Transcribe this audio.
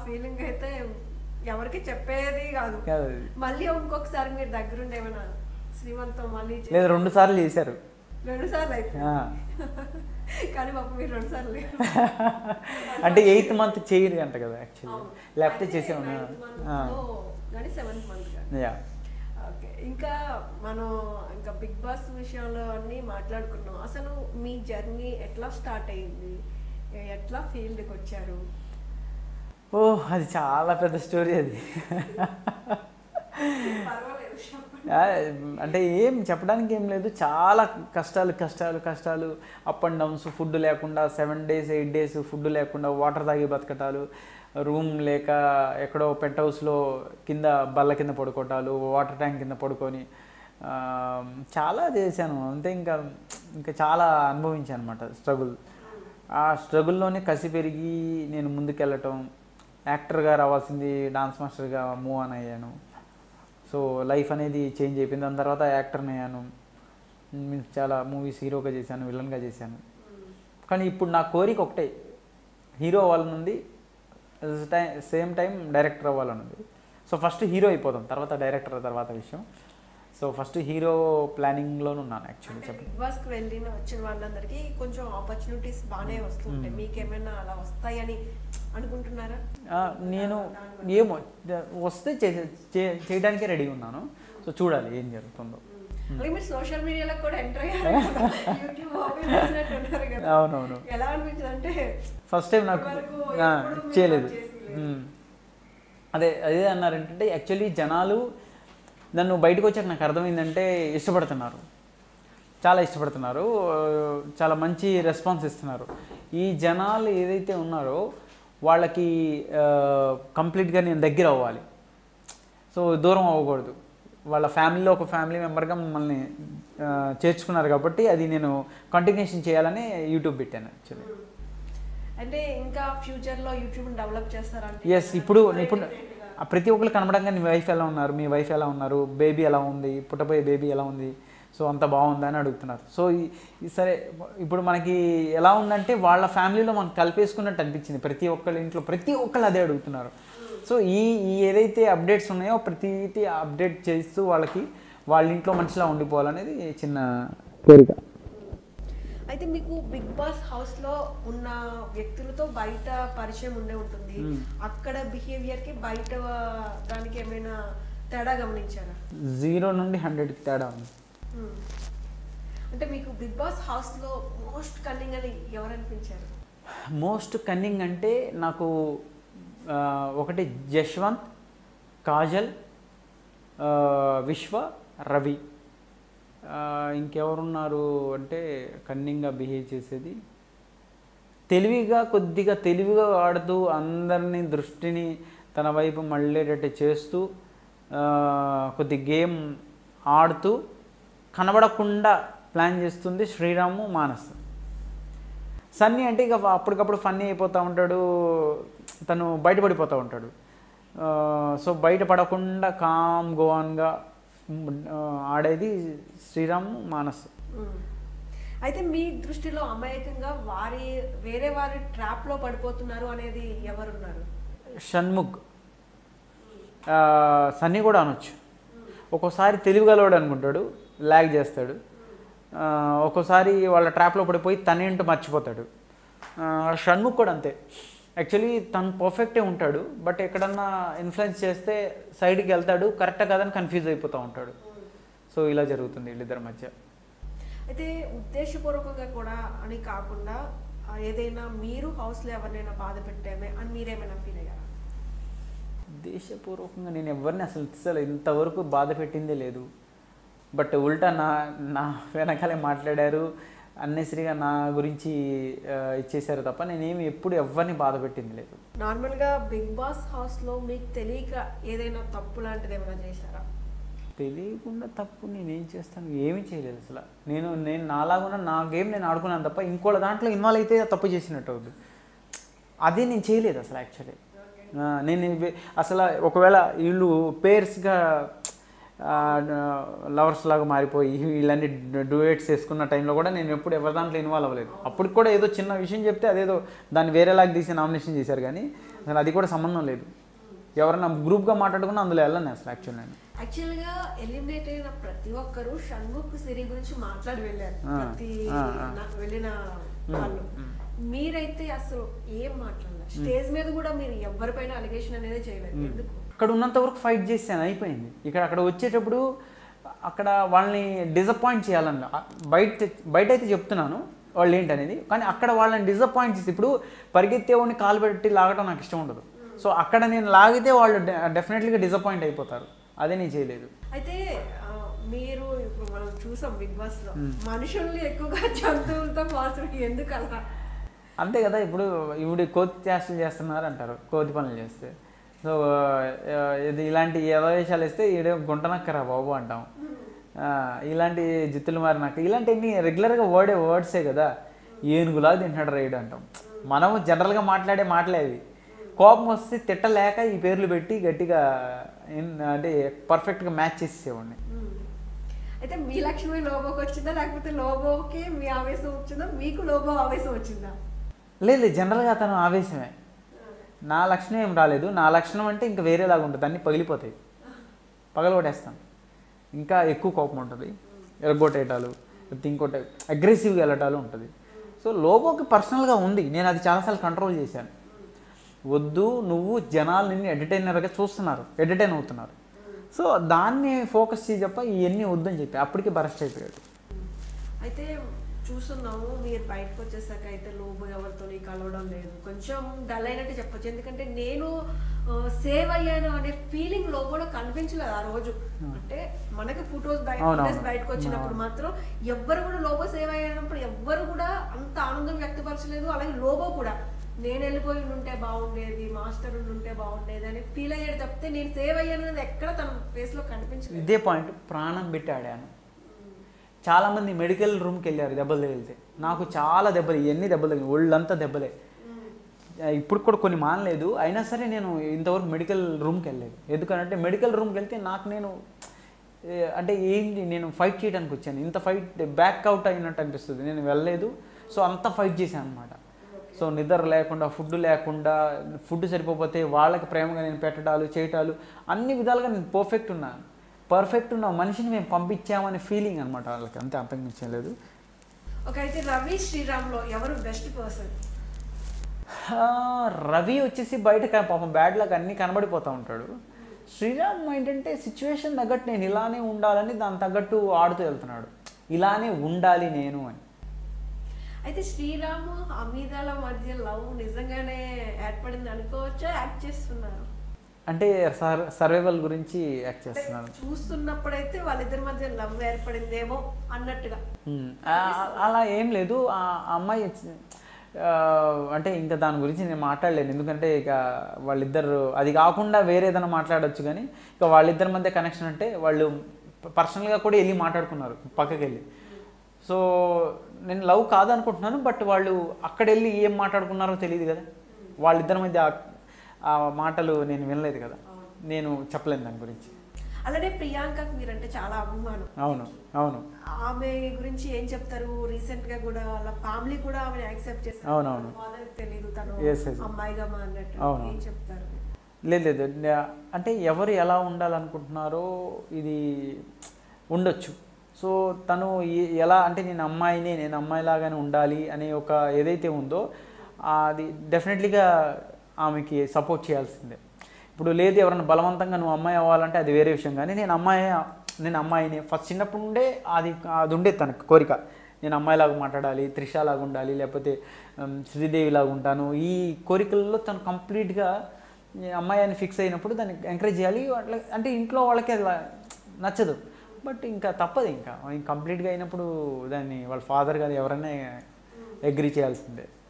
Feeling అయితే ఎవరికి చెప్పేది కాదు కాదు. మళ్ళీ ఇంకొకసారి మీరు దగ్గరుండి ఏమైనా శ్రీమంతం మళ్ళీ చే- లేదు రెండు సార్లు చేశారు రెండు సార్లు అయితే ఆ. కానీ పాపం మీరు రెండు సార్లు లేరు. అంటే ఎయిత్ మంత్ చేయరు అంట కదా యాక్చువల్లీ అవును. లేకపోతే అయితే చేసేవాడు ninth month లో కానీ సెవెంత్ మంత్ కానీ యా ఓకే ఇంకా మనం ఇంకా బిగ్ బాస్ విషయంలో అన్ని మాట్లాడుకున్నాం అసలు మీ జర్నీ ఎట్లా స్టార్ట్ అయ్యింది ఎ- ఎట్లా ఫీల్డ్కి వచ్చారు ఓ అది చాలా పెద్ద స్టోరీ అది పర్వాలేదు చెప్పండి. ఆ, అంటే ఏం చెప్పడానికి ఏం లేదు చాలా కష్టాలు కష్టాలు కష్టాలు అప్ అండ్ డౌన్స్ ఫుడ్ లేకుండా seven days eight days food లేకుండా వాటర్ తాగి బతకటాలు రూమ్ లేక ఎక్కడో పెంట్ హౌస్లో కింద బల్ల కింద పడుకోవటాలు వాటర్ ట్యాంక్ కింద పడుకొని ఆ, చాలా చేశాను అంతే ఇంకా ఇంకా చాలా అనుభవించాను అనమాట స్ట్రగుల్ ఆ స్ట్రగుల్లోనే కసి పెరిగి నేను ముందుకెళ్ళటం యాక్టర్గా రావాల్సింది డాన్స్ మాస్టర్గా మూవ్ ఆన్ అయ్యాను సో లైఫ్ అనేది చేంజ్ అయిపోయింది దాని తర్వాత యాక్టర్ని అయ్యాను మీన్స్ చాలా మూవీస్ హీరోగా చేశాను విలన్గా చేశాను కానీ ఇప్పుడు నా కోరిక ఒకటే హీరో అవ్వాలని ఉంది టైం సేమ్ టైం డైరెక్టర్ అవ్వాలని ఉంది సో ఫస్ట్ హీరో అయిపోతాం తర్వాత డైరెక్టర్ తర్వాత విషయం సో ఫస్ట్ హీరో ప్లానింగ్లోనే ఉన్నాను యాక్చువల్లీ అంటే చెప్పండి బిగ్ బాస్ కి వెళ్ళిన వచ్చిన వాళ్ళందరికీ కొంచెం ఆపర్చునిటీస్ బాగానే వస్తుంటాయి మీకేమైనా అలా వస్తాయని అనుకుంటున్నారా ఆ, నేను ఏమో వస్తే చే- చే- చేయడానికే రెడీ ఉన్నాను సో చూడాలి ఏం జరుగుతుందో అలాగే మీరు సోషల్ మీడియాలో కూడా ఎంటర్ అయ్యారు కదా. యూట్యూబ్ ఓపెన్ చేసినట్టు ఉన్నారు కదా అవునవును ఎలా అనిపించింది అంటే ఫస్ట్ టైం నాకు ఇప్పటివరకు ఆ, ఎప్పుడూ మీరు చేయలేదు చేసింది మ్మ్. అదే అదే అన్నారంటే యాక్చువల్లీ జనాలు నన్ను బయటకు వచ్చాక నాకు అర్థమైందంటే ఇష్టపడుతున్నారు చాలా ఇష్టపడుతున్నారు ఆ, చాలా మంచి రెస్పాన్స్ ఇస్తున్నారు ఈ జనాలు ఏదైతే ఉన్నారో వాళ్ళకి కంప్లీట్గా నేను దగ్గర అవ్వాలి సో దూరం అవ్వకూడదు వాళ్ళ ఫ్యామిలీలో ఒక ఫ్యామిలీ మెంబర్గా మమ్మల్ని ఆ, చేర్చుకున్నారు కాబట్టి అది నేను కంటిన్యూషన్ చేయాలని యూట్యూబ్ పెట్టాను యాక్చువల్లీ అంటే ఇంకా ఫ్యూచర్ లో యూట్యూబ్ డెవలప్ చేస్తారంటే ఎస్ ఇప్పుడు ఇప్పుడు ఆ ప్రతి ఒక్కరు కనబడంగా మీ వైఫ్ ఎలా ఉన్నారు మీ వైఫ్ ఎలా ఉన్నారు బేబీ ఎలా ఉంది పుట్టబోయే బేబీ ఎలా ఉంది సో అంత బాగుందా అని అడుగుతున్నారు సో ఈ- ఈ సరే ఇప్పుడు మనకి ఎలా ఉందంటే వాళ్ళ ఫ్యామిలీలో మనం కలిపేసుకున్నట్టు అనిపించింది ప్రతి ఒక్కళ్ళ ఇంట్లో ప్రతి ఒక్కళ్ళు అదే అడుగుతున్నారు సో ఈ ఈ ఏదైతే అప్డేట్స్ ఉన్నాయో ప్రతిటి అప్డేట్ చేస్తూ వాళ్ళకి వాళ్ళ ఇంట్లో మనిషిలా ఉండిపోవాలనేది చిన్న కోరిక అయితే మీకు బిగ్ బాస్ హౌస్ లో ఉన్న వ్యక్తులతో బయట పరిచయం ఉండే ఉంటుంది మ్మ్. అక్కడ బిహేవియర్ కి బయట దానికి ఏమైనా తేడా గమనించారా జీరో నుండి హండ్రెడ్కి తేడా ఉంది మ్మ్. అంటే మీకు బిగ్ బాస్ హౌస్ లో మోస్ట్ కన్నింగ్ అని ఎవరు అనిపించారు మోస్ట్ కన్నింగ్ అంటే నాకు ఆ, ఒకటి జశ్వంత్ కాజల్ ఆ, విశ్వ రవి ఆ, ఇంకెవరున్నారు అంటే కన్నింగ్గా బిహేవ్ చేసేది తెలివిగా కొద్దిగా తెలివిగా ఆడుతూ అందరినీ దృష్టిని తన వైపు మళ్ళేటట్టు చేస్తూ ఆ, కొద్ది గేమ్ ఆడుతూ కనబడకుండా ప్లాన్ చేస్తుంది శ్రీరాము మానస్ సన్నీ అంటే ఇక అప్పటికప్పుడు ఫన్నీ అయిపోతూ ఉంటాడు తను బయటపడిపోతూ ఉంటాడు ఆ, సో బయటపడకుండా కామ్ గోవాన్గా ఆడేది శ్రీరామ్ మానస్ మ్మ్. అయితే మీ దృష్టిలో అమాయకంగా వారి వేరే వారి ట్రాప్ లో పడిపోతున్నారు అనేది ఎవరున్నారు షణ్ముగ్ ఆ, సన్నీ కూడా అనొచ్చు ఒక్కోసారి తెలివిగలవాడు అనుకుంటాడు ల్యాగ్ చేస్తాడు ఆ, ఒక్కోసారి వాళ్ళ ట్రాప్లో పడిపోయి తనేంటో మర్చిపోతాడు ఆ, షణ్ముగ్ కూడా అంతే యాక్చువల్లీ తను పర్ఫెక్టే ఉంటాడు బట్ ఎక్కడన్నా ఇన్ఫ్లుయెన్స్ చేస్తే సైడ్కి వెళ్తాడు కరెక్ట్ కాదని కన్ఫ్యూజ్ అయిపోతూ ఉంటాడు సో ఇలా జరుగుతుంది వీళ్ళిద్దరి మధ్య అయితే ఉద్దేశపూర్వకంగా కూడా అని కాకుండా ఆ, ఏదైనా మీరు హౌస్ లో ఎవరినైనా బాధ పెట్టామే అని మీరేమైనా ఫీల్ అయ్యారా దేశపూర్వకంగా నేను ఎవరిని అసలు అసలు ఇంతవరకు బాధ పెట్టిందే లేదు బట్ ఉల్టా నా నా వెనకాలే మాట్లాడారు అన్నెసరిగా నా గురించి ఆ, ఇచ్చేశారు తప్ప నేనేమి ఎప్పుడు ఎవరిని బాధ పెట్టింది లేదు నార్మల్ గా బిగ్ బాస్ హౌస్ లో మీకు తెలియక ఏదైనా తప్పు లాంటిది ఏమైనా చేశారా తెలియకుండా తప్పు నేనేం చేస్తాను ఏమీ చేయలేదు అసలు నేను నేను నాలాగున్నా నా గేమ్ నేను ఆడుకున్నాను తప్ప ఇంకోళ్ళ దాంట్లో ఇన్వాల్వ్ అయితే తప్పు చేసినట్టు అవుతుంది అదే నేను చేయలేదు అసలు యాక్చువల్లీ నేను ఇవి- అసలు ఒకవేళ వీళ్ళు పేర్స్గా లవర్స్ లాగా మారిపోయి వీళ్ళన్ని డూయేట్స్ వేసుకున్న టైంలో కూడా నేను ఎప్పుడు ఎవరి దాంట్లో ఇన్వాల్వ్ అవ్వలేదు అప్పుడు కూడా ఏదో చిన్న విషయం చెప్తే అదేదో దాన్ని వేరేలాగా తీసి నామినేషన్ చేశారు కానీ అసలు అది కూడా సంబంధం లేదు ఎవరైనా గ్రూప్గా మాట్లాడుకున్నా అందులో వెళ్ళను అసలు యాక్చువల్ నేను యాక్చువల్గా ఎలిమినేట్ అయిన ప్రతి ఒక్కరు షణ్ముఖ్ సిరి గురించి మాట్లాడి వెళ్ళారు ఆ, ప్రతి ఆ, ఆ. నా- వెళ్ళిన వాళ్ళు మీరైతే అసలు ఏం మాట్లాడలేదు స్టేజ్ మీద కూడా మీరు ఎవరిపైన అలిగేషన్ అనేది చేయలేదు ఎందుకు అక్కడ ఉన్నంత వరకు ఫైట్ చేసాను అయిపోయింది ఇక్కడ అక్కడ వచ్చేటప్పుడు అక్కడ వాళ్ళని డిసప్పాయింట్ చేయాలన్న బయట బయట అయితే చెప్తున్నాను వాళ్ళు ఏంటనేది కానీ అక్కడ వాళ్ళని డిసప్పాయింట్ చేసి ఇప్పుడు పరిగెత్తేవాడిని కాలు పెట్టి లాగటం నాకు ఇష్టం ఉండదు సో అక్కడ నేను లాగితే వాళ్ళు డెఫినెట్లీగా డిసప్పాయింట్ అయిపోతారు అదే నేను చేయలేదు అయితే ఆ, మీరు ఇప్పుడు మనం చూసాం బిగ్ బాస్ లో మనుషుల్ని ఎక్కువగా జంతువులతో పోల్చడం ఎందుకు అలా అంతే కదా ఇప్పుడు ఇప్పుడు కోతి చేష్టలు చేస్తున్నారు అంటారు కోతి పనులు చేస్తే సో ఆ, ఇది ఇలాంటి యథవేషాలు ఇస్తే ఈడే గుంటనక్కరా బాబు అంటాం ఆ, ఇలాంటి జిత్తులు మారినాక ఇలాంటివన్నీ రెగ్యులర్గా వర్డే వర్డ్సే కదా ఏనుగులా తింటాడు రైడ్ అంటాం మనం జనరల్గా మాట్లాడే మాటలే అవి కోపం వస్తే తిట్టలేక ఈ పేర్లు పెట్టి గట్టిగా ఇన్- అంటే పర్ఫెక్ట్గా మ్యాచ్ చేసేవాడిని మ్మ్. అయితే మీ లక్షణమే లోబోకి వచ్చిందా లేకపోతే లోబోకి మీ ఆవేశం వచ్చిందా మీకు లోబో ఆవేశం వచ్చిందా లేదు లేదు జనరల్గా అతను ఆవేశమే నా లక్షణం ఏం రాలేదు నా లక్షణం అంటే ఇంకా వేరేలాగా ఉంటుంది అన్నీ పగిలిపోతాయి పగలగొట్టేస్తాను ఇంకా ఎక్కువ కోపం ఉంటుంది ఎరగొట్టేయటాలు లేకపోతే ఇంకోటి అగ్రెసివ్గా వెళ్ళటాలు ఉంటుంది సో లోగోకి పర్సనల్గా ఉంది నేను అది చాలాసార్లు కంట్రోల్ చేశాను వద్దు నువ్వు జనాలు నిన్ను ఎంటర్టైనర్గా చూస్తున్నారు ఎంటర్టైన్ అవుతున్నారు సో దాన్ని ఫోకస్ చేసి చెప్ప ఇవన్నీ వద్దని చెప్పి అప్పటికి బరస్ట్ అయిపోయాడు అయితే చూస్తున్నాము మీరు బయటకు వచ్చేసాక అయితే లోబో ఎవరితో కలవడం లేదు కొంచెం డల్ అయినట్టు చెప్పొచ్చు ఎందుకంటే నేను సేవ్ అయ్యాను అనే ఫీలింగ్ లోబోలో కనిపించలేదు ఆ రోజు అంటే మనకి ఫొటోస్ బయట అవునవును. ఫొటోస్ బయటకు వచ్చినప్పుడు మాత్రం ఎవ్వరు కూడా లోబో సేవ్ అయ్యానప్పుడు ఎవ్వరు కూడా అంత ఆనందం వ్యక్తపరచలేదు అలాగే లోబో కూడా నేను వెళ్ళిపోయి ఉంటే బాగుండేది మాస్టర్ ఉంటే బాగుండేది అని ఫీల్ అయ్యాడు తప్పితే నేను సేవ్ అయ్యాను అనేది ఎక్కడ తన ఫేస్ లో కనిపించలేదు ఇదే పాయింట్ ప్రాణం పెట్టి ఆడాను చాలామంది మెడికల్ రూమ్కి వెళ్ళారు దెబ్బలు తగిలితే నాకు చాలా దెబ్బలు ఇవన్నీ దెబ్బలు తగిలి ఒళ్ళంతా దెబ్బలే ఇప్పుడు కూడా కొన్ని మానలేదు అయినా సరే నేను ఇంతవరకు మెడికల్ రూమ్కి వెళ్ళలేదు ఎందుకనంటే మెడికల్ రూమ్కి వెళ్తే నాకు నేను ఏ, అంటే ఏంటి నేను ఫైట్ చేయడానికి వచ్చాను ఇంత ఫైట్ బ్యాక్ అవుట్ అయినట్టు అనిపిస్తుంది నేను వెళ్ళలేదు సో అంత ఫైట్ చేశాను అనమాట సో నిద్ర లేకుండా ఫుడ్ లేకుండా ఫుడ్ సరిపోతే వాళ్ళకి ప్రేమగా నేను పెట్టడాలు చేయటాలు అన్ని విధాలుగా నేను పర్ఫెక్ట్ ఉన్నాను పర్ఫెక్ట్ ఉన్న మనిషిని మేము పంపించామనే ఫీలింగ్ అనమాట వాళ్ళకి అంతే అంతకు లేదు ఒక అయితే రవి శ్రీరామ్ లో ఎవరు బెస్ట్ పర్సన్ ఆ, రవి వచ్చేసి బయట క- పాపం బ్యాడ్ లక్ అన్నీ కనబడిపోతూ ఉంటాడు శ్రీరామ్ ఏంటంటే సిచ్యువేషన్ తగ్గట్టు నేను ఇలానే ఉండాలని దాని తగ్గట్టు ఆడుతూ వెళ్తున్నాడు ఇలానే ఉండాలి నేను అని అయితే శ్రీరాము అమీదాల మధ్య లవ్ నిజంగానే ఏర్పడింది అనుకోవచ్చా యాక్ట్ చేస్తున్నారు అంటే సర్ సర్వైవల్ గురించి యాక్ట్ చేస్తున్నాను చూస్తున్నప్పుడైతే వాళ్ళిద్దరి మధ్య లవ్ ఏర్పడిందేమో అన్నట్టుగా ఉమ్, ఆ- అలా ఏం లేదు ఆ ఆ అమ్మాయి వచ్చి- ఆ, అంటే ఇంకా దాని గురించి నేను మాట్లాడలేను ఎందుకంటే ఇక వాళ్ళిద్దరు అది కాకుండా వేరే ఏదైనా మాట్లాడొచ్చు కానీ ఇక వాళ్ళిద్దరి మధ్య కనెక్షన్ అంటే వాళ్ళు పర్సనల్గా కూడా వెళ్ళి మాట్లాడుకున్నారు పక్కకి వెళ్ళి సో నేను లవ్ కాదనుకుంటున్నాను బట్ వాళ్ళు అక్కడ వెళ్ళి ఏం మాట్లాడుకున్నారో తెలియదు కదా వాళ్ళిద్దరి మధ్య ఆ- ఆ మాటలు నేను వినలేదు కదా నేను చెప్పలేను దాని గురించి అలానే ప్రియాంకకి మీరంటే చాలా అభిమానం అవును అవును ఆమె గురించి ఏం చెప్తారు రీసెంట్ గా కూడా వాళ్ళ ఫ్యామిలీ కూడా ఆమె యాక్సెప్ట్ చేశారు అవునవును. ఫాదర్ తెలియదు తను Yes, yes. అమ్మాయిగా మారినట్టు అవును. ఏం చెప్తారు లేదు లేదు నే- అంటే ఎవరు ఎలా ఉండాలనుకుంటున్నారో ఇది ఉండొచ్చు సో తను ఏ- ఎలా అంటే నేను అమ్మాయిని నేను అమ్మాయిలాగానే ఉండాలి అనే ఒక ఏదైతే ఉందో అది డెఫినెట్లీగా ఆమెకి సపోర్ట్ చేయాల్సిందే ఇప్పుడు లేదు ఎవరైనా బలవంతంగా నువ్వు అమ్మాయి అవ్వాలంటే అది వేరే విషయం కానీ నేను అమ్మాయి నేను అమ్మాయిని ఫస్ట్ చిన్నప్పటి నుండే అది అది ఉండేది తనకు కోరిక నేను అమ్మాయిలాగా మాట్లాడాలి త్రిషాలాగా ఉండాలి లేకపోతే ఉమ్, శ్రీదేవిలాగా ఉంటాను ఈ కోరికల్లో తను కంప్లీట్గా ఈ అమ్మాయి అని ఫిక్స్ అయినప్పుడు దాన్ని ఎంకరేజ్ చేయాలి అట్లా అంటే ఇంట్లో వాళ్ళకి అది నచ్చదు బట్ ఇంకా తప్పదు ఇంకా కంప్లీట్గా అయినప్పుడు దాన్ని వాళ్ళ ఫాదర్ గారు ఎవరైనా అగ్రి చేయాల్సిందే